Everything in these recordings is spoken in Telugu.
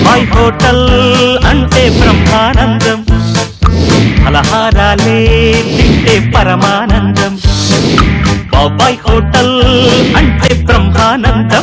బాబాయ్ హోటల్ అంటే బ్రహ్మానందం ఫలహారాలే తింటే పరమానందం బాబాయ్ హోటల్ అంటే బ్రహ్మానందం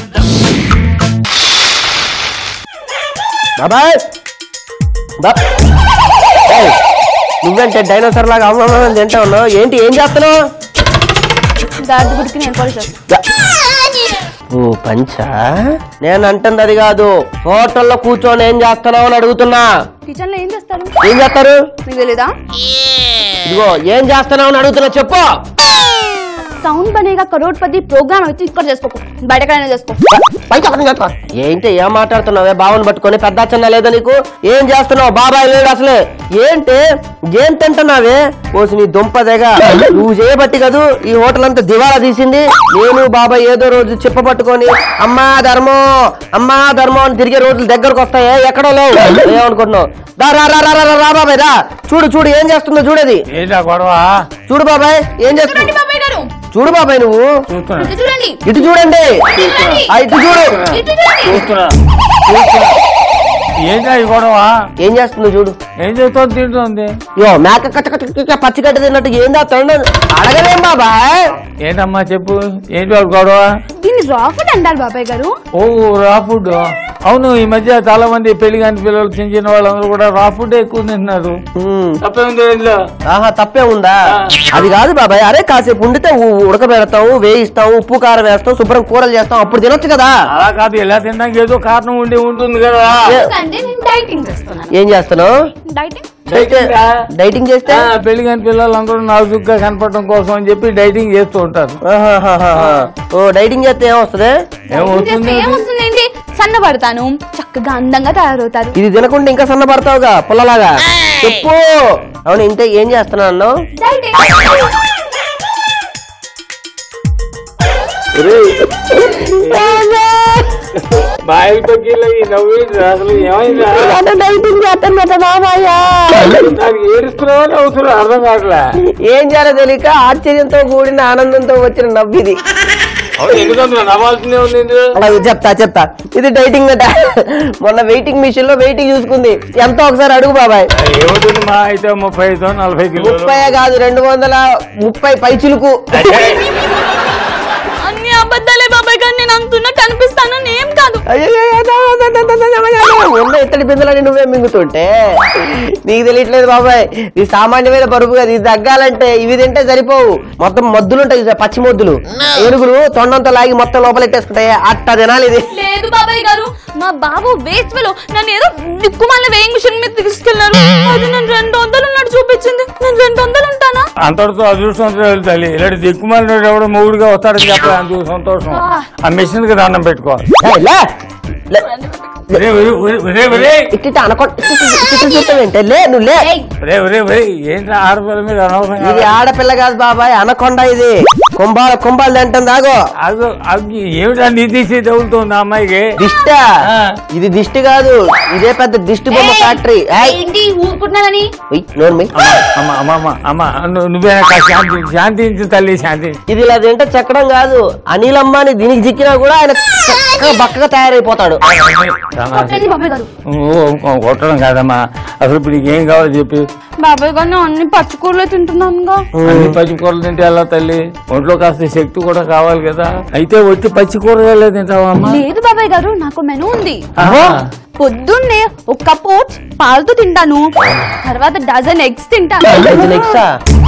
బాబాయ్ బా- ఏయ్, నువ్వేంటే డైనోసార్ లాగా అమ్మ తింటా ఉన్నావు ఏంటి ఏం చేస్తున్నావు దారి గుడికి నేను పోలీస్ వస్తాను దా- ఓ పంచా నేను అంటుంది అది కాదు హోటల్లో కూర్చొని ఏం చేస్తున్నావు అని అడుగుతున్నా కిచెన్ లో ఏం చేస్తారు ఏం చేస్తారు మీకు తెలీదా ఇదిగో ఏం చేస్తున్నావు అని అడుగుతున్నా చెప్పు కౌన్ బనేగా కరోడ్పతి ప్రోగ్రామ్ అయితే ఇక్కడ చేసుకోకు బయట ఎక్కడైనా చేసుకో పైకి అక్కడ చేస్తా ఏంటి ఏం మాట్లాడుతున్నావే బావని పట్టుకొని పెద్ద చిన్న లేదా నీకు ఏం చేస్తున్నావు బాబాయ్ లేడు అసలే ఏంటి ఏం తింటున్నావే పోసి నీ దుంపదేగ నువ్వు చేయబట్టి కదూ ఈ హోటల్ అంతా దివాలా తీసింది నేను బాబాయ్ ఏదో రోజు చెప్ప పట్టుకొని అమ్మా ధర్మం అమ్మా ధర్మం అని తిరిగే రోజులు దగ్గరకు వస్తాయే ఎక్కడో లేవు ఏమనుకుంటున్నావు రా రా రా రా రా, రా బాబాయ్ రా చూడు చూడు ఏం చేస్తుందో చూడది ఏంటా గొడవ చూడు బాబాయ్ ఏం చూడండి చేస్తున్నావు బాబాయ్ గారు చూడు బాబాయ్ నువ్వు చూస్తున్నా ఇటు చూడండి ఇటు చూడండి చూడండి. ఆ, ఇటు చూడు ఇటు చూడండి చూస్తున్నా చూస్తున్నా ఏంటా ఈ గొడవ ఏం చేస్తుందో చూడు ఏం చేస్తుంది తింటుంది యో మేక కచ్చ కచ్చ కచ్చ పచ్చి గడ్డ తిన్నట్టు ఏం చేస్తాడు అడగలేం బాబాయ్ ఏంటమ్మా చెప్పు ఏంటి వాడు గొడవ దీన్ని రా ఫుడ్ అంటారు బాబాయ్ గారు ఓ రా ఫుడ్ అవును ఈ మధ్య చాలా మంది పెళ్లి కాని పిల్లలు చిన్న చిన్న వాళ్ళందరూ కూడా రా ఫుడ్ ఎక్కువ తింటున్నారు ఉమ్, తప్పేముంది ఇందులో ఆహా తప్పే ఉందా అది కాదు బాబాయ్ అరే కాసేపు ఉండితే ఉ- ఉడకబెడతావు వేయిస్తావు ఉప్పు కారం వేస్తావు శుభ్రం కూరలు చేస్తాం అప్పుడు తినొచ్చు కదా అలా కాదు ఎలా తినడానికి ఏదో కారణం ఉండి ఉంటుంది కదా ఏ- అంటే నేను డైటింగ్ చేస్తున్నాను ఏం చేస్తున్నావు డైటింగ్ డైటింగా? డైటింగ్ చేస్తే ఆ, పెళ్లి కాని పిల్లలందరూ నాజుగ్గా కనపడటం కోసం అని చెప్పి డైటింగ్ చేస్తూ ఉంటారు ఆహాహాహా. ఓ డైటింగ్ చేస్తే ఏమొస్తుంది డైటింగ్ చేస్తే ఏమొస్తుంది ఏంటి సన్నబడతాను చక్కగా అందంగా తయారవుతారు ఇది తినకుండా ఇంకా సన్నపడతావుగా పుల్లలాగా చెప్పు అవును ఇంతే ఏం చేస్తున్నావు అన్నావు డైటింగ్ బాయిల్ పక్కీలో ఈ నవ్వు అసలు ఏమైందా డైటింగ్ చేస్తాను బాబాయ్యా నాకు ఏడుస్తున్నావా నవ్వుతున్నావు అర్థం కావట్లే ఏం చేయాలో తెలియక ఆశ్చర్యంతో కూడిన ఆనందంతో వచ్చిన నవ్విది అవును ఎందుకంటే నవ్వాల్సిందే ఉంది ఇందులో. అది చెప్తా చెప్తా ఇది డైటింగ్ అట మొన్న వెయిటింగ్ మిషన్ లో వెయిటింగ్ చూసుకుంది ఎంతో ఒకసారి అడుగు బాబాయ్ ఏమవుతుంది మా అయితే ముప్పై ఐదు నలభై కిలోలు ముప్పై కాదు రెండు వందల ముప్పై పైచులకు అన్ని అబద్ధాలే బాబాయ్ గారు నేను అంటున్నట్టు అనిపిస్తాను ఏం కాదు ఉన్న ఇత్తడి బిందులని నువ్వే మింగుతుంటే నీకు తెలియట్లేదు బాబాయ్ ఇది సామాన్యమైన బరువు కాదు ఇది తగ్గాలంటే ఇవి తింటే సరిపోవు మొత్తం మద్దులు ఉంటాయి చూసావా, పచ్చి మొద్దులు ఏనుగులు తొండంతో లాగి మొత్తం లోపలెట్టేసుకుంటాయి అట్ట తినాలి ఇది లేదు బాబాయ్ గారు మా బాబు వేస్ట్ లో నన్ను ఏదో దిక్కుమాల వేయింగ్ మిషన్ మీద తీసుకెళ్లారు అది నేను రెండు వందలు ఉన్నట్టు చూపించింది నేను రెండు వందలు ఉంటానా అంతటితో అదృష్టం తల్లి ఇలాంటి దిక్కుమాలి ఎవడో మూడుగా వస్తాడని చెప్పాలి అందుకు సంతోషం ఆ మిషన్ కి దండం పెట్టుకోవాలి ఏయ్, లే. లే. ఒరే, ఒరే, ఒరే, ఒరే, ఒరే. ఇట్టిట అనకొ చూస్తావేంటే లే నువ్వు లే ఒరే, ఒరే, ఒరే, ఏంటి ఆడపిల్ల మీద అనవసరంగా ఇది ఆడపిల్ల కాదు బాబాయ్ అనకొండ ఇది కుంభాల కుంభాలు తింటుంది ఆగో అదో అది ఏమిటా నీ తీసి తగులుతుంది ఆ అమ్మాయికి దిష్ట ఆ. ఇది దిష్టి కాదు ఇదే పెద్ద దిష్టి బొమ్మ ఫ్యాక్టరీ ఏయ్, ఏంటి ఊరుకుంటున్నానని ఉయ్, నోరు మూయ్. అమ్మ అమ్మ అమ్మ అమ్మ నువ్వు- నువ్వే నాకు శాంతి శాంతించు తల్లి శాంతి ఇది ఇలా తింటే చెక్కడం కాదు అనిల్ అంబానీ దీనికి చిక్కినా కూడా ఆయన చక్కగా బక్కగా తయారైపోతాడు కొట్టండి బాబాయ్ గారు ఓ, కొట్టడం కాదమ్మా అసలు ఇప్పుడు నీకు ఏం కావాలో చెప్పి బాబాయ్ గారు నేను అన్ని పచ్చికూరలే తింటున్నానుగా అన్ని పచ్చి కూరలు తింటే ఎలా తల్లి ఒంట్లో కాస్త శక్తి కూడా కావాలి కదా అయితే వచ్చి పచ్చి కూరగాయలే తింటావా అమ్మా లేదు బాబాయ్ గారు నాకు మెనూ ఉంది ఆహా. పొద్దున్నే ఒక కప్ ఓట్స్ పాలతో తింటాను తర్వాత డజన్ ఎగ్స్ తింటాను నెక్స్ట్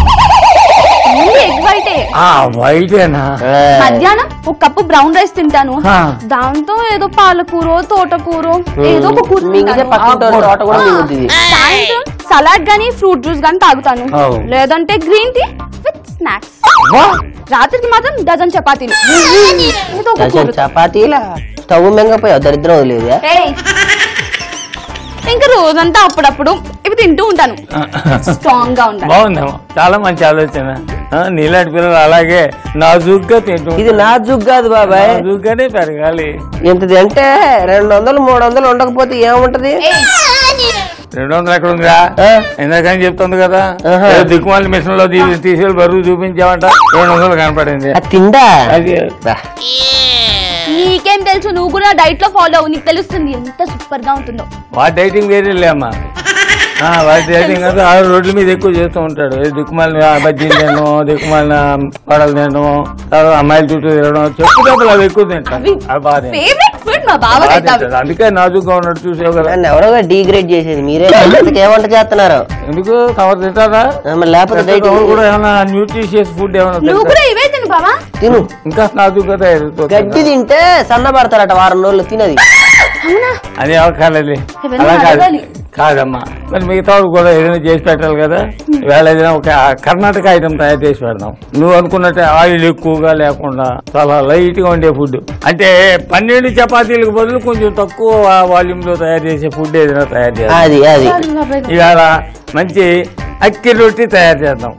ఎగ్ వైటే ఆ వైటేనా మధ్యాహ్నం ఒక కప్పు బ్రౌన్ రైస్ తింటాను ఆ. దాంతో ఏదో పాలకూర తోటకూర ఏదో ఒక కూర మింగితే తింటాను. పక్కన తోట కూడా మిగులుతుంది ఇది. సాయంత్రం సలాడ్ గానీ ఫ్రూట్ జ్యూస్ గానీ తాగుతాను అవు. లేదంటే గ్రీన్ టీ విత్ స్నాక్స్ రాత్రికి మాత్రం డజన్ చపాతీలు ఏదో ఒక డజన్ కూర. చపాతీలా స్టవ్ మెంగపోయావు దరిద్రం వదిలేదు ఏయ్. ఇంకా రోజంతా అప్పుడప్పుడు ఇవి తింటూ ఉంటాను స్ట్రాంగ్ గా ఉంటాను బాగుందేమో చాలా మంచి ఆలోచన ఆ, నీలాంటి పిల్లలు అలాగే నాజుగ్గా తింటూ ఇది నా జుగ్ కాదు బాబాయ్ నాజుగ్గానే పెరగాలి ఇంతది అంటే రెండు వందలు మూడు వందలు ఉండకపోతే ఏముంటది ఏయ్. రెండు వందలు ఎక్కడ ఉందిరా ఆ? ఎందుకని చెప్తుంది కదా ఆహా. ఏదో దిక్కుమాలి మిషన్ లో తీ- తీసి బరువు చూపించామంట రెండు వందలు కనపడింది అది తిండా అది బా. నీకేం తెలుసు నువ్వు కూడా డైట్ లో ఫాలో అవ్వు నీకు తెలుస్తుంది ఎంత సూపర్ గా ఉంటుందో వాడి డైటింగ్ వేరేలే అమ్మా ఆ, వాడి డైటింగ్ అంటే ఆ రోడ్ల మీద ఎక్కువ చేస్తూ ఉంటాడు ఏ దిక్కుమాలిన బజ్జీలు తినడం దిక్కుమాలిన వడలు తినడం తర్వాత అమ్మాయిల చుట్టూ తిరగడం చెప్పు డబ్బులు అవి ఎక్కువ తింటాడు అవి అది బాగా తింటాడు. ఫేవరెట్ ఫుడ్ మా బావ బాగా తింటాడు. అందుకే నాజుగ్గా ఉన్నాడు చూసావు కదా నన్ను ఎవరో డీగ్రేడ్ చేసేది మీరే అందుకే ఏమంట చేస్తున్నారు ఎందుకు కవర్ తింటారా ఆ, మరి లేకపోతే ఎవరు డైటింగ్ కూడా ఏమైనా న్యూట్రిషియస్ ఫుడ్ ఏమైనా నువ్వు తింటారా? కూడా ఇవే తిను బావా తిను ఇంకా నాజుగ్గా తయారవుతుంది గడ్డి తింటే సన్నబడతారట వారం రోజులు తినది అవునా అది అవకాశాలు ఏమైనా అలా కాదు అడగాలి. కాదమ్మా మరి మిగతా వాళ్ళు కూడా ఏదైనా చేసి పెట్టాలి కదా వేళ ఏదైనా ఒక కర్ణాటక ఐటమ్ తయారు చేసి పెడదాం నువ్వు అనుకున్నట్టే ఆయిల్ ఎక్కువగా లేకుండా చాలా లైట్ గా ఉండే ఫుడ్ అంటే పన్నెండు చపాతీలకు బదులు కొంచెం తక్కువ వాల్యూమ్ లో తయారు చేసే ఫుడ్ ఏదైనా తయారు చేద్దాం అది అది ఇవాళ మంచి అక్కి రొట్టి తయారు చేద్దాం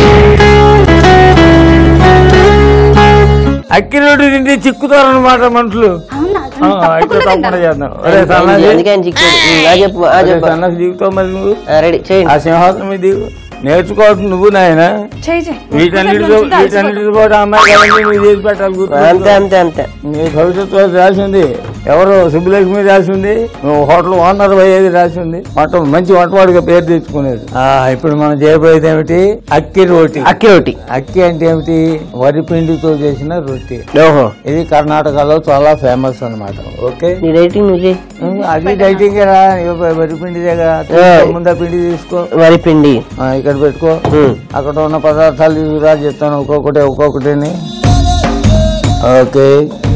అక్కి రొట్టి తింటే చిక్కుతారన్నమాట మనుషులు అవునా ఆ, అయితే తప్పకుండా చేద్దాం అరే సన్నాసి అందుకే ఆయన చిక్కాడు ఉమ్, ఆ చెప్పు ఆ అరే చెప్పు సన్నాసి దిగుతావు మరి నువ్వు ఆ, రెడీ చేయండి ఆ సింహాసనం మీద దిగు నేర్చుకోవచ్చు నువ్వు నాయన చేయి చేయి వీటన్నిటితో వీటన్నిటితో పాటు అమ్మాయి కదండి నువ్వు చేసి పెట్టాలి గుర్తు అంతే అంతే అంతే నీ భవిష్యత్తు అది రాసి ఉంది ఎవరు సుబ్బులక్ష్మి రాసి ఉంది నువ్వు హోటల్ ఓనర్ అయ్యేది రాసి ఉంది వంట మంచి వంటవాడిగా పేరు తెచ్చుకునేది ఆ ఇప్పుడు మనం చేయబోయేది ఏమిటి అక్కి రోటి అక్కి రొట్టి అక్కి అంటే ఏమిటి వరి పిండితో చేసిన రొట్టి ఓహో ఇది కర్ణాటకలో చాలా ఫేమస్ అన్నమాట ఓకే నీ రైటింగ్ నువ్వు చేయి ఉమ్, అది డైటింగ్ రా ఇవ్వ- వరి పిండి దగ్గర ముందా పిండి తీసుకో వరి పిండి ఆ, ఇక్కడ పెట్టుకో ఉమ్. అక్కడ ఉన్న పదార్థాలు తీసుకురా చెప్తాను ఒక్కొక్కటి ఒక్కొక్కటిని ఓకే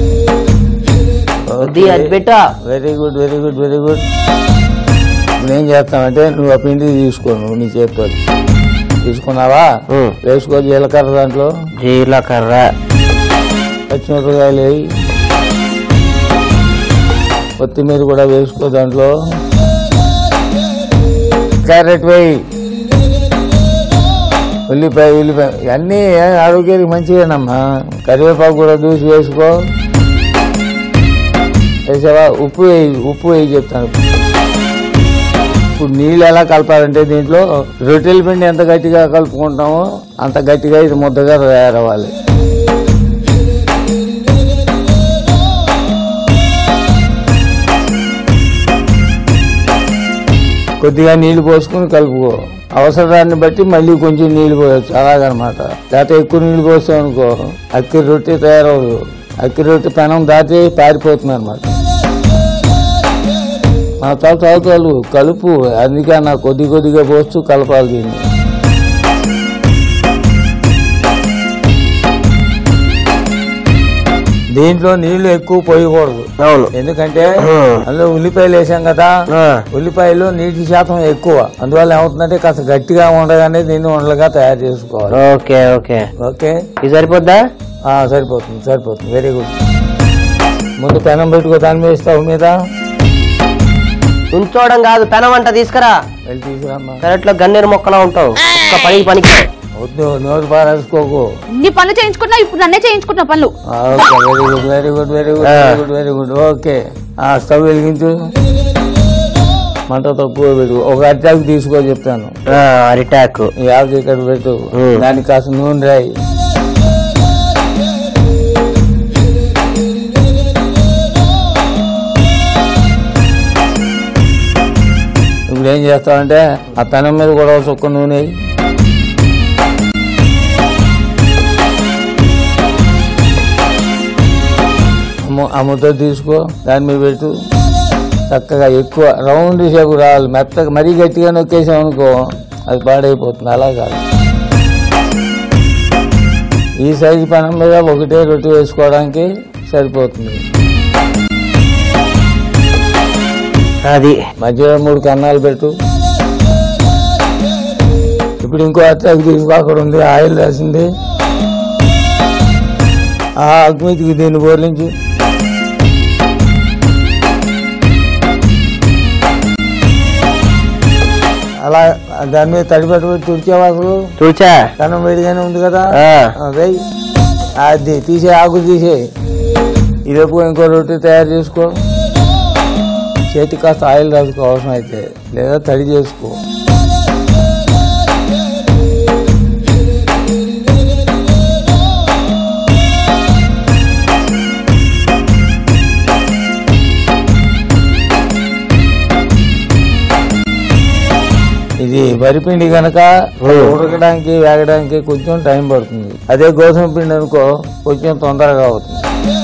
అది అది పెట్టా very good very good very good ఇప్పుడు ఏం చేస్తామంటే నువ్వు ఆ పిండి తీసుకో నువ్వు నీ చేతితో తీసుకున్నావా ఉమ్. వేసుకో జీలకర్ర దాంట్లో జీలకర్ర పచ్చిమిరపకాయలు వేయి కొత్తిమీర కూడా వేసుకో దాంట్లో క్యారెట్ వేయి ఉల్లిపాయ ఉల్లిపాయ ఇవన్నీ ఆరోగ్యానికి మంచిదేనమ్మా కరివేపాకు కూడా దూసి వేసుకో వేసావా ఉప్పు వేయి ఉప్పు వేయి చెప్తాను ఇప్పుడు నీళ్ళు ఎలా కలపాలంటే దీంట్లో రొట్టెల పిండి ఎంత గట్టిగా కలుపుకుంటామో అంత గట్టిగా ఇది ముద్దగా తయారవ్వాలి కొద్దిగా నీళ్లు పోసుకుని కలుపుకో అవసరాన్ని బట్టి మళ్ళీ కొంచెం నీళ్లు పోయొచ్చు అలాగనమాట లేకపోతే ఎక్కువ నీళ్లు పోసాం అనుకో అక్కి రొట్టె తయారవదు అక్కి రొట్టె పెనం దాటి పారిపోతుంది అనమాట మా చాలు చాలు చాలు కలుపు అందుకే నా కొద్ది కొద్దిగా పోస్తూ కలపాలి దీన్ని దీంట్లో నీళ్లు ఎక్కువ పోయకూడదు అవును ఎందుకంటే Hmm. అందులో ఉల్లిపాయలు వేసాం కదా ఆ. ఉల్లిపాయలు నీటి శాతం ఎక్కువ అందువల్ల ఏమవుతుందంటే కాస్త గట్టిగా ఉండగానే దీన్ని ఉండలుగా తయారు చేసుకోవాలి ఓకే ఓకే ఓకే ఇది సరిపోద్దా ఆ, సరిపోతుంది సరిపోతుంది వెరీ గుడ్ ముందు పెనం పెట్టుకో దాని మీద స్టవ్ మీద ఉంచోవడం కాదు పెనం అంట తీసుకురా వెళ్ళి తీసుకురామ్మా పెరట్లో గన్నేరు మొక్కలా ఉంటావు ఒక్క పనికి పనికి వద్దు నోరు పారేసుకోకు ఎన్ని పనులు చేయించుకున్నా ఇప్పుడు నన్నే చేయించుకుంటున్నా పనులు ఆ, okay very good very good very good very good very good okay ఆ స్టవ్ వెలిగించు మంట తక్కువ పెట్టు ఒక అట్టాకు తీసుకో చెప్తాను ఆ, అరిటాకు ఈ యాభై ఇక్కడ పెట్టు Hmm. దానికి కాస్త నూనె రాయి ఇప్పుడు ఏం చేస్తావంటే ఆ పెనం మీద కూడా ఒక చుక్క నూనె వేయి. ఆ ము- ఆ ముద్ద తీసుకో దాని మీద పెట్టు చక్కగా ఎక్కువ రౌండ్ షేప్ రావాలి మెత్తగా మరీ గట్టిగా నొక్కేసాం అనుకో అది పాడైపోతుంది అలా కాదు ఈ సైజు పెనం మీద ఒకటే రొట్టె వేసుకోవడానికి సరిపోతుంది అది మధ్యలో మూడు కన్నాలు పెట్టు ఇప్పుడు ఇంకో అత్తాకి తీసుకో అక్కడ ఉంది ఆయిల్ రాసింది ఆ అగ్మితికి దీన్ని బోర్లించు అలా దాని మీద తడి పెట్టుబడి తుడిచావా అసలు చూచా కన్నం వేడిగానే ఉంది కదా ఆ. ఆ, వెయ్యి అది తీసే ఆకు తీసే ఇదేపు ఇంకో రొట్టె తయారు చేసుకో చేతికి కాస్త ఆయిల్ రాసుకో అవసరం అయితే లేదా తడి చేసుకో ఇది వరిపిండి గనక ఉడకడానికి వేగడానికి కొంచెం టైం పడుతుంది అదే గోధుమ పిండి అనుకో కొంచెం తొందరగా అవుతుంది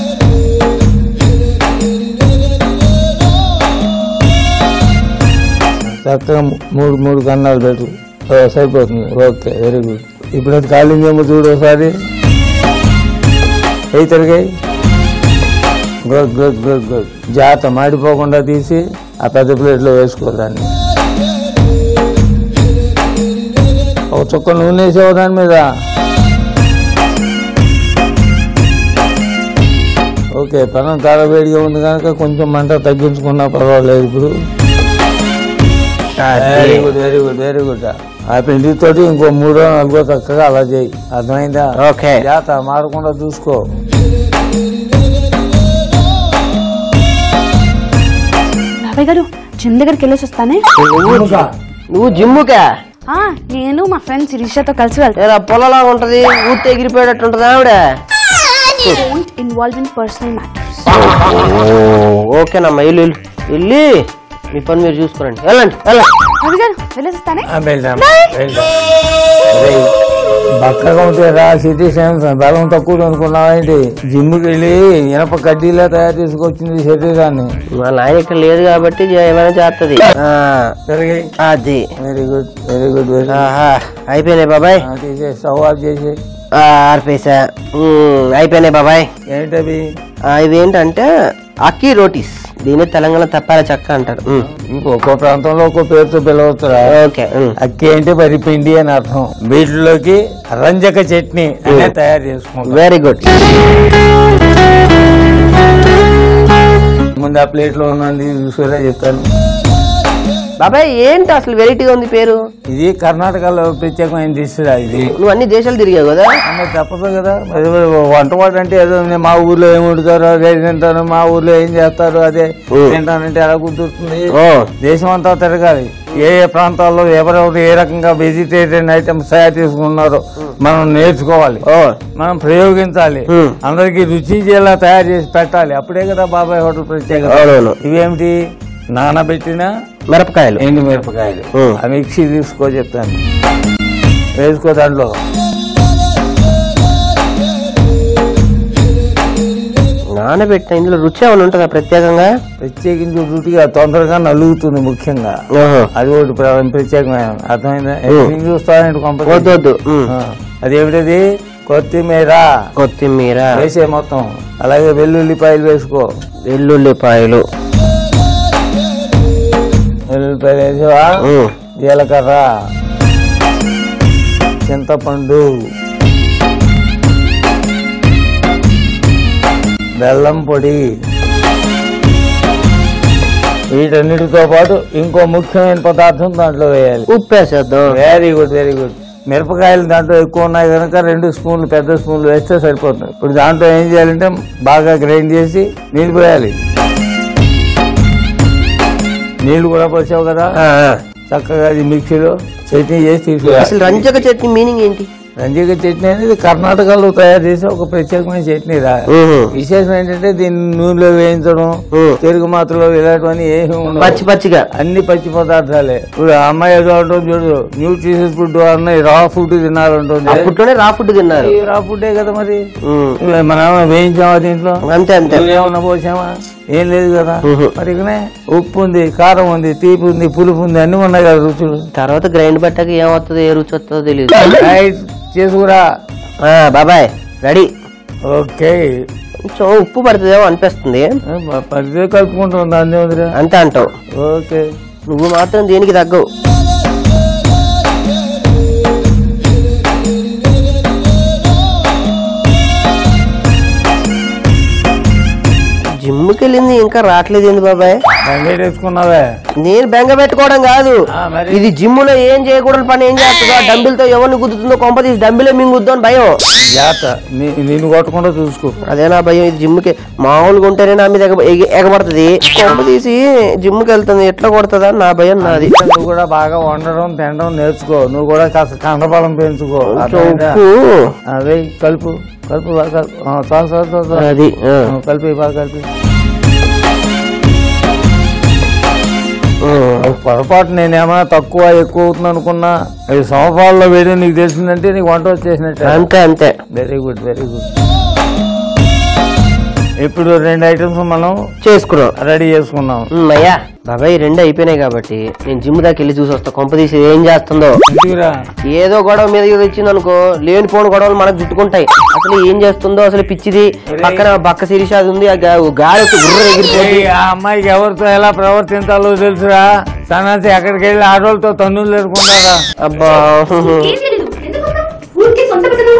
చక్కగా మూ- మూడు మూడు కన్నాలు పెట్టు ఓ, సరిపోతుంది ఓకే వెరీ గుడ్ ఇప్పుడు అది కాలిందేమో చూడు ఒకసారి ఏ తిరిగాయి గుడ్ గుడ్ గుడ్ గుడ్ జాత మాడిపోకుండా తీసి ఆ పెద్ద ప్లేట్లో వేసుకో దాన్ని ఒక చుక్క నూనె వేసావు దాని మీద ఓకే పనం చాలా వేడిగా ఉంది కనుక కొంచెం మంట తగ్గించుకున్నా పర్వాలేదు ఇప్పుడు very good very good very good ఆ పిండితోటి ఇంకో మూడో నాలుగో చక్కగా అలా చేయి అర్థమైందా ఓకే జాత మారకుండా చూసుకో బాబాయ్ గారు జిమ్ దగ్గరికి వెళ్ళేసి వస్తానే నువ్వు నువ్వు జిమ్ముకా ఆ, నేను మా ఫ్రెండ్ శిరీషతో కలిసి వెళ్తాను ఏరా పొలలా ఉంటది ఊతే ఎగిరిపోయేటట్టు ఉంటది ఆవిడ don't involve in personal matters ఓకేనమ్మా ఇల్లు ఇల్లు వెళ్ళి మీ పని మీరు చూసుకోరండి వెళ్ళండి వెళ్ళండి బాబాయ్ గారు వెళ్ళేసి వస్తానే ఆ, వెళ్దాం వెళ్దాం ఒరేయ్, బక్కగా ఉంటే రా సిటీ సైన్స్ బలం తక్కువ అనుకున్నావా ఏంటి జిమ్కి వెళ్ళి ఇనప కడ్డీలా తయారు చేసుకొచ్చింది శరీరాన్ని మా నాయన ఇక్కడ లేదు కాబట్టి జ- ఏమైనా చేస్తుంది సరిగా అది very good very good very ఆహా అయిపోయినాయి బాబాయ్ తీసే స్టవ్ ఆఫ్ చేసి ఆ, ఆర్పేసా ఉమ్, అయిపోయినాయి బాబాయ్ ఏంటవి ఆ, ఇవేంటంటే అక్కీ రోటీస్ దీన్ని తెలంగాణ తప్పాల చెక్క అంటారు ఉమ్, ఇంకొక ప్రాంతంలో ఒక్కో పేరుతో పిలవచ్చురా ఓకే ఉమ్. అక్కి అంటే వరి పిండి అని అర్థం వీటిలోకి రంజక చట్నీ అనేది తయారు చేసుకుంటాం వెరీ గుడ్ ముందు ఆ ప్లేట్ లో ఉన్నది చూసుకురా చెప్తాను బాబాయ్ ఏంటి అసలు వెరైటీగా ఉంది పేరు ఇది కర్ణాటకలో ప్రత్యేకమైన డిష్ రా ఇది నువ్వు అన్ని దేశాలు తిరిగావు కదా అన్న తప్పదు కదా మరి మరి వంటవాడు అంటే ఏదో ఉంది, మా ఊర్లో ఏం వండుతారు అదే తింటాను మా ఊర్లో ఏం చేస్తారు అదే ఓ. తింటానంటే ఎలా కుదురుతుంది ఓ దేశం అంతా తిరగాలి ఏ ఏ ప్రాంతాల్లో ఎవరెవరు ఏ రకంగా వెజిటేరియన్ ఐటమ్స్ తయారు చేసుకున్నారో మనం నేర్చుకోవాలి ఓ మనం ప్రయోగించాలి ఉమ్. అందరికి రుచి చేలా తయారు చేసి పెట్టాలి అప్పుడే కదా బాబాయ్ హోటల్ ప్రత్యేకత అవునవును ఇవేమిటి నానబెట్టిన మిరపకాయలు ఎండు మిరపకాయలు ఉమ్. ఆ మిక్సీ తీసుకో చెప్తాను వేసుకో దాంట్లో నానబెట్టిన ఇందులో రుచి ఏమైనా ఉంటుందా ప్రత్యేకంగా ప్రత్యేకించి రుచిగా తొందరగా నలుగుతుంది ముఖ్యంగా ఓహో అది ఒకటి ప్ర- ప్రత్యేకమైన అర్థమైందా ఉమ్. నేను చూస్తానండి కొంప వద్దు వద్దు ఉమ్. అదేమిటది కొత్తిమీర కొత్తిమీర వేసే మొత్తం అలాగే వెల్లుల్లిపాయలు వేసుకో వెల్లుల్లిపాయలు వెల్లుల్లిపాయలు వేసావా ఉమ్. జీలకర్ర చింతపండు బెల్లం పొడి వీటన్నిటితో పాటు ఇంకో ముఖ్యమైన పదార్థం దాంట్లో వేయాలి ఉప్పు వేసేద్దాం వెరీ గుడ్ వెరీ గుడ్ మిరపకాయలు దాంట్లో ఎక్కువ ఉన్నాయి కనుక రెండు స్పూన్లు పెద్ద స్పూన్లు వేస్తే సరిపోతుంది ఇప్పుడు దాంట్లో ఏం చేయాలంటే బాగా గ్రైండ్ చేసి నీళ్ళు పోయాలి నీళ్లు కూడా పోసావు కదా ఆ, ఆ. చక్కగా అది మిక్సీలో చట్నీ చేసి తీసుకురా అసలు రంజక చట్నీ మీనింగ్ ఏంటి రంజీక చట్నీ అనేది కర్ణాటకలో తయారు చేసే ఒక ప్రత్యేకమైన చట్నీ రా ఉహు. విశేషం ఏంటంటే దీన్ని నూనెలో వేయించడం ఉమ్. పెరుగు మాత్రలో ఇలాంటివన్నీ ఏమీ ఉండవు పచ్చి పచ్చిగా అన్ని పచ్చి పదార్థాలే ఇప్పుడు ఆ అమ్మాయి ఏదో అంటుంది చూడు న్యూట్రిషియస్ ఫుడ్ అన్న రా ఫుడ్ తినాలంటుంది అప్పట్లోనే రా ఫుడ్ తిన్నారు ఈ రా ఫుడ్డే కదా మరి ఉమ్. ఇవి మనం ఏమైనా వేయించామా దీంట్లో అంతే అంతే ఏమన్నా పోసామా ఏం లేదు కదా ఉహు. మరి ఇకనే ఉప్పు ఉంది కారం ఉంది తీపి ఉంది పులుపు ఉంది అన్ని ఉన్నాయి కదా రుచులు తర్వాత గ్రైండ్ పట్టాక ఏమవుతుందో ఏ రుచి వస్తుందో తెలియదు రైట్ చేసుకురా ఆ, బాబాయ్ రెడీ ఓకే కొంచెం ఉప్పు పడుతుందేమో అనిపిస్తుంది పరిచయ కలుపుకుంటుంది దాన్ని వదిలే అంతే అంటావు ఓకే నువ్వు మాత్రం దేనికి తగ్గవు జిమ్కి వెళ్ళింది ఇంకా రావట్లేదు ఏంది బాబాయ్ వెంకట వేసుకున్నావే నేను బెంగ పెట్టుకోవడం కాదు ఆ, మరి? ఇది జిమ్ లో ఏం చేయకూడని పని ఏం చేస్తుందో డంబిల్ తో ఎవరిని గుద్దుతుందో కొంప తీసి డంబిలే మింగుద్దో అని భయం జాగ్రత్త నీ- నిన్ను కొట్టకుండా చూసుకో అదే నా భయం ఇది జిమ్ కి మామూలుగా ఉంటేనే నా మీద ఎగ- ఎగ- ఎగబడుతుంది కొంప తీసి జిమ్ కి వెళ్తుంది ఎట్లా కొడుతుందా అని నా భయం నాది నువ్వు కూడా బాగా వండడం తినడం నేర్చుకో నువ్వు కూడా కాస్త కండబలం పెంచుకో కొంచెం అర్థమైందా? ఉప్పు అదే కలుపు కలుపు బాగా కలుపు ఆ, చాలు చాలు చాలు చాలు. అది ఆ. ఆ, కలిపి బాగా కలిపి ఉమ్. పొరపాటు నేనేమన్నా తక్కువ ఎక్కువ అవుతుంది అనుకున్నా ఈ సంవత్సరాల్లో వేడి నీకు తెలిసిందంటే నీకు వంట వచ్చేసినట్టే అంతే అంతే వెరీ గుడ్ వెరీ గుడ్ ఇప్పుడు రెండు ఐటమ్స్ మనం చేసుకున్నాం రెడీ చేసుకున్నాం ఉమ్, అయ్యా బాబాయ్ ఈ రెండు అయిపోయినాయి కాబట్టి నేను జిమ్ దాకా వెళ్ళి చూసి వస్తా కొంప తీసి ఏం చేస్తుందో ఎందుకురా ఏదో గొడవ మీద ఇది వచ్చింది అనుకో లేని పోని గొడవలు మనకు చుట్టుకుంటాయి అసలు ఏం చేస్తుందో అసలు పిచ్చిది పక్కన బక్క శిరీష అది ఉంది ఆ గా- గాలి వచ్చి గుర్ర ఎగిరిపోయి ఏయ్, ఆ అమ్మాయికి ఎవరితో ఎలా ప్రవర్తించాలో తెలుసురా తనంతా ఎక్కడికి వెళ్ళి ఆడవాళ్ళతో తన్నులు ఎదుర్కొంటారా అబ్బా ఏం తెలీదు ఎందుకు ఊరికే సొంత బిడ్డలు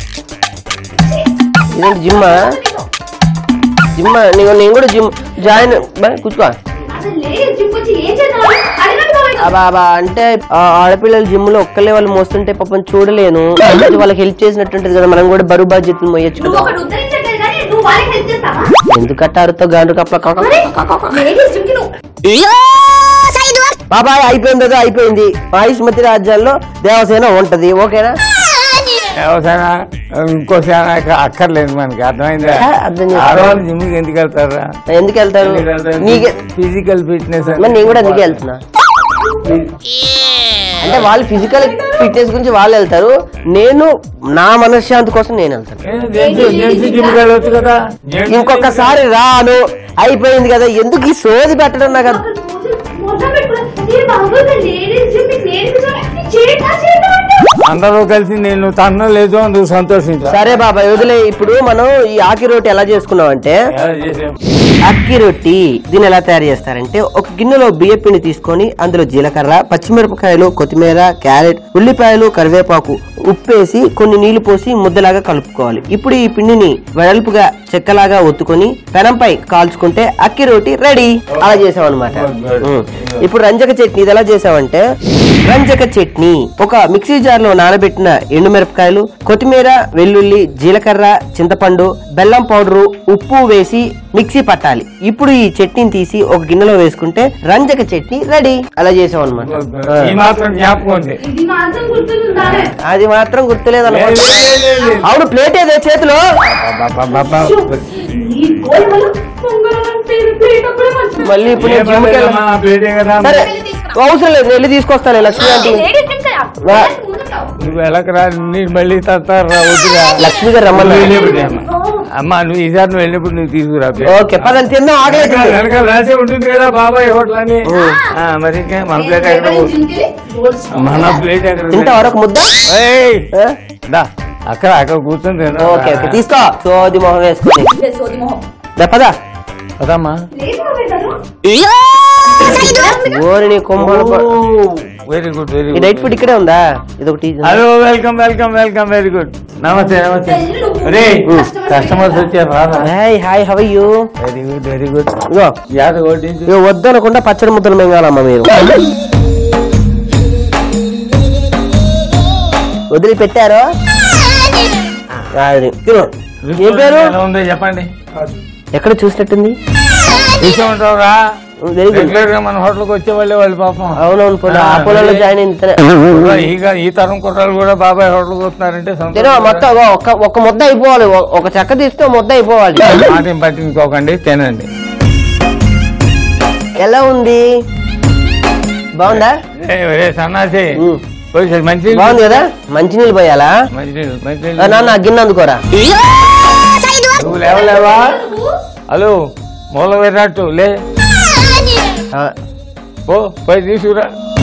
ఇదేంటి జిమ్మా జిమ్మా నీకు నేను కూడా జిమ్ జాయిన్ బా, కూర్చో అసలు లేదు జిమ్ వచ్చి ఏం చేద్దాం అడగండి బాబాయ్ అబ్బా అబ్బా అంటే ఆ ఆడపిల్లలు జిమ్ లో ఒక్కలే వాళ్ళు మోస్తుంటే పాపం చూడలేను కొంచెం వాళ్ళకి హెల్ప్ చేసినట్టుంటది కదా మనం కూడా బరువు బాధ్యతలు మోయొచ్చు నువ్వు కదా ఒకటి ఉద్ధరించట్లేదు కానీ నువ్వు వాళ్ళకి హెల్ప్ చేస్తావా ఎందుకు అట్టారుతో గాండ్రు కప్పల కాక లేడీస్ జిమ్ కి నువ్వు బాబాయ్ అయిపోయింది కదా అయిపోయింది మహిష్మతి రాజ్యాల్లో దేవసేన ఉంటది ఓకేనా వ్యవసాయ ఇంకో సేన అక్కర్లేదు మనకి అర్థమైందా ఆ, అర్థం చేసుకో. ఆడవాళ్ళు జిమ్కి ఎందుకు వెళ్తారా ఎందుకు వెళ్తారు నీకే ఫిజికల్ ఫిట్నెస్ మరి నేను కూడా అందుకే వెళ్తున్నా అంటే వాళ్ళు ఫిజికల్ ఫిట్నెస్ గురించి వాళ్ళు వెళ్తారు నేను నా మనశ్శాంతి కోసం నేను వెళ్తాను జెంట్స్ జిమ్కి వెళ్ళొచ్చు కదా ఇంకొకసారి రాను అయిపోయింది కదా ఎందుకు ఈ సోది పెట్టడం నాకు అర్థం- మొత్తం పెట్టుకున్నా నేను బాబు లేడీస్ జిమ్ మీకు నేర్పించాలి చేద్దా చేద్దా అంటే అందరూ కలిసి నేను తన్న లేదు అందుకు సంతోషించా సరే బాబాయ్ వదిలే ఇప్పుడు మనం ఈ ఆకి రోటి ఎలా చేసుకున్నాం అంటే అక్కి రొట్టి దీన్ని ఎలా తయారు చేస్తారంటే ఒక గిన్నెలో బియ్య పిండి తీసుకొని అందులో జీలకర్ర పచ్చిమిరపకాయలు కొత్తిమీర క్యారెట్ ఉల్లిపాయలు కరివేపాకు ఉప్పేసి కొన్ని నీళ్లు పోసి ముద్దలాగా కలుపుకోవాలి ఇప్పుడు ఈ పిండిని వెడల్పుగా చెక్కలాగా ఒత్తుకొని పెనంపై కాల్చుకుంటే అక్కి రోటి రెడీ అలా చేసాం అనమాట ఇప్పుడు రంజక చట్నీ ఇది ఎలా చేసామంటే రంజక చట్నీ ఒక మిక్సీ జార్ లో నానబెట్టిన ఎండుమిరపకాయలు కొత్తిమీర వెల్లుల్లి జీలకర్ర చింతపండు బెల్లం పౌడరు ఉప్పు వేసి మిక్సీ పట్టాలి ఇప్పుడు ఈ చట్నీని తీసి ఒక గిన్నెలో వేసుకుంటే రంజక చట్నీ రెడీ అలా చేసాం అనమాట ఈ మాత్రం జ్ఞాపకం ఉంది ఇది మాత్రం గుర్తుందా అది మాత్రం గుర్తులేదు అనమాట లేదు, లేదు, లేదు, లేదు. అవును ప్లేట్ ఏదే చేతిలో అబ్బబ్బబ్బబ్బ. ఈ గోల్మలు పొంగల్ అంటే ప్లేట్ కూడా మంచిది మళ్ళీ ఇప్పుడు నేను ఏం జిమ్కి వెళ్ళ- పర్లేదమ్మా, ప్లేటే కదా సరే అవసరం లేదు వెళ్ళి తీసుకొస్తాను లక్ష్మి అంటే లేడీస్ జిమ్ కదా వా. ముందుంటావు నువ్వు ఎలాగరా నేను మళ్ళీ తత్తారా వద్దురా లక్ష్మి గారు నువ్వు రమ్మన్నారు వెళ్ళినప్పుడు అమ్మా. అమ్మా నువ్వు ఈసారి నువ్వు వెళ్ళినప్పుడు నువ్వు తీసుకురా ఓకే పదని తిందాం ఆగలేదు వెనకాల వెనకాల రాసే ఉంటుంది కదా బాబాయ్ హోటల్ అని ఆ, మరి ఇంకా మన ప్లేట్ ఎక్కడ జిమ్కి రోల్స్ మన ప్లేట్ ఎక్కడ తింటా వరకు ముద్ద ఏయ్, ఆ? దా అక్కడ అక్కడ కూర్చొని తినరా. ఓకే ఓకే తీసుకో సోది మొహం వేసుకుని సోది మొహం దా, పద పదమ్మా లేదు పెట్టారు ఓరిని కొమ్మలు వెరీ గుడ్ వెరీ ఈ గుడ్ డైట్ ఫుడ్ ఇక్కడే ఉందా ఇది ఒకటి hello welcome welcome welcome very good నమస్తే నమస్తే రే కస్టమర్స్ వచ్చారు రారా hi hi how you very good very good ఇగో యాద కొట్టించు ఇగో వద్దనకుండా పచ్చడి ముద్దలు మింగాలమ్మా మీరు వదిలి పెట్టారు అది. తిను. ఏం పేరు ఎలా ఉందో చెప్పండి ఎక్కడ చూసినట్టుంది విషయం ఉంటావురా వెరీ గుడ్ రెగ్యులర్ గా మన హోటల్కి వచ్చే వాళ్ళే వాళ్ళు పాపం అవునవును పోనీ ఆ పొలంలో జాయిన్ అయింది తినే. ಈಗ ఈ తరం కుర్రాలు కూడా బాబాయ్ హోటల్కి వస్తున్నారంటే సంతోషం. తిను మొత్తం ఇగో ఒక ఒక ముద్ద అయిపోవాలి ఒ- ఒక చెక్క తీస్తే ఒక ముద్ద అయిపోవాలి మాట పట్టించుకోకండి తినండి ఎలా ఉంది బాగుందా ఏ, ఒరే సన్నాసి ఉమ్. పోయి మంచి బాగుంది కదా మంచినీళ్ళు పోయాలా మంచినీళ్ళు ఆ, మంచినీళ్ళు నాన్న గిన్నె అందుకోరా నువ్వు లేవలేవా హలో మూల విరాట్టు లే ఆ, ఓ పోయి తీసుకురా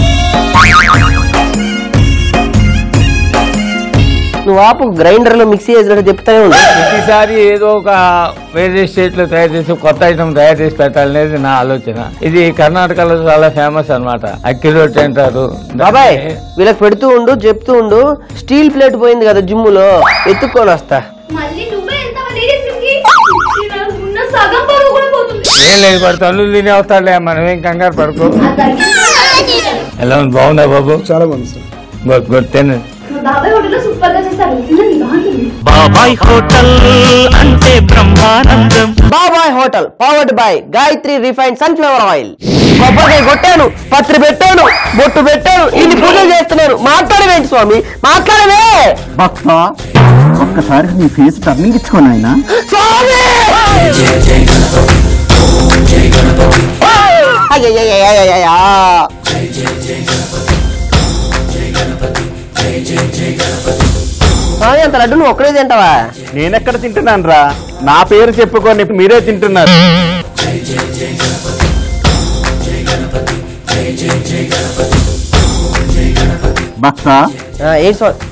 నువ్వు ఆపు గ్రైండర్ లో మిక్సీ చేసినట్టు చెప్తానే ఉంది ప్రతిసారి ఏదో ఒక వేరే స్టేట్ లో తయారు చేసి కొత్త ఐటమ్ తయారు చేసి పెట్టాలనేది నా ఆలోచన ఇది కర్ణాటకలో చాలా ఫేమస్ అన్నమాట అక్కి రొట్టె అంటారు బాబాయ్ వీళ్ళకి పెడుతూ ఉండు చెప్తూ ఉండు స్టీల్ ప్లేట్ పోయింది కదా జిమ్ములో ఎత్తుక్కొని వస్తా మళ్ళీ నువ్వే వెళ్తావా లేడీస్ జిమ్కి ఉన్న సగం బరువు కూడా పోతుంది ఏం లేదు పడు తల్లు తినే వస్తాడులే మనం ఏం కంగారు పడుకో ఆ తగ్గించు. ఎలా ఉంది బాగుందా బాబు చాలా బాగుంది సార్ గుడ్ గుడ్ తినండి మా బాబాయ్ హోటల్లో సూపర్ గా చేస్తారు తినండి బాగుంటుంది బాబాయ్ హోటల్ అంటే బ్రహ్మానందం బాబాయ్ hotel powered by Gayatri refined sunflower oil కొబ్బరికాయ కొట్టాను పత్రి పెట్టాను బొట్టు పెట్టాను ఇన్ని పూజలు చేస్తున్నాను మాట్లాడవేంటి స్వామి మాట్లాడవే భక్త ఒక్కసారి నీ ఫేస్ టర్నింగ్ ఇచ్చుకోను ఆయన స్వామి అయ్యయ్యయ్యయ్యయ్యయ్యా. స్వామి అంత లడ్డు నువ్వు ఒక్కడే తింటావా నేనెక్కడ తింటున్నాను రా నా పేరు చెప్పుకొని మీరే తింటున్నారు భక్త ఆ, ఏంటి స్వామి